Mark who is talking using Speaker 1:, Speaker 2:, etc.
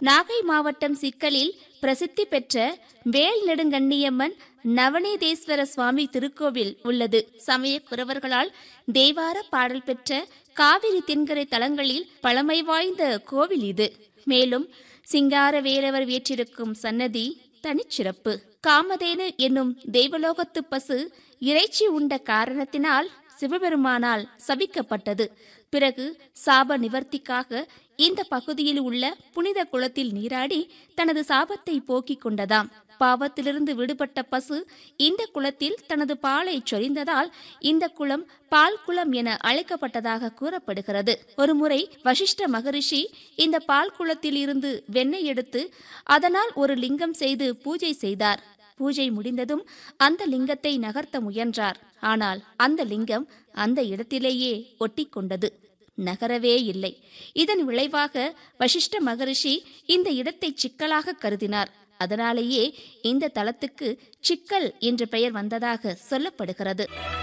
Speaker 1: நாகை மாவட்டம் சிக்கலில் பிரசித்தி பெற்ற வேல் நெடுங்கண்ணியம்மன் நவநீதேஸ்வர சுவாமி திருக்கோவில் உள்ளது சமய குறவர்களால் தேவார பாடல் பெற்ற காவிரி தென்கரை தலங்களில் பழமை வாய்ந்த கோவில் இது மேலும் சிங்கார வேலவர் வீற்றிருக்கும் சன்னதி தனிச்சிறப்பு காமதேனு என்னும் தெய்வலோகத்து பசு இறைச்சி உண்ட காரணத்தினால் சிவபெருமானால் சபிக்கப்பட்டது பிறகு சாப நிவர்த்திக்காக இந்த பகுதியில் உள்ள புனித குளத்தில் நீராடி தனது சாபத்தை போக்கிக் கொண்டதாம் பாவத்திலிருந்து விடுபட்ட பசு இந்த குளத்தில் தனது பாலை சொரிந்ததால் இந்த குளம் பால் குளம் என அழைக்கப்பட்டதாக கூறப்படுகிறது ஒருமுறை வசிஷ்ட மகரிஷி இந்த பால் குளத்தில் இருந்து வெண்ணெய் எடுத்து அதனால் ஒரு லிங்கம் செய்து பூஜை செய்தார் பூஜை முடிந்ததும் அந்த லிங்கத்தை நகர்த்த முயன்றார் ஆனால் அந்த லிங்கம் அந்த இடத்திலேயே ஒட்டிக்கொண்டது நகரவே இல்லை இதன் விளைவாக வசிஷ்ட மகரிஷி இந்த இடத்தை சிக்கலாக கருதினார் அதனாலேயே இந்த தலத்துக்கு சிக்கல் என்ற பெயர் வந்ததாக சொல்லப்படுகிறது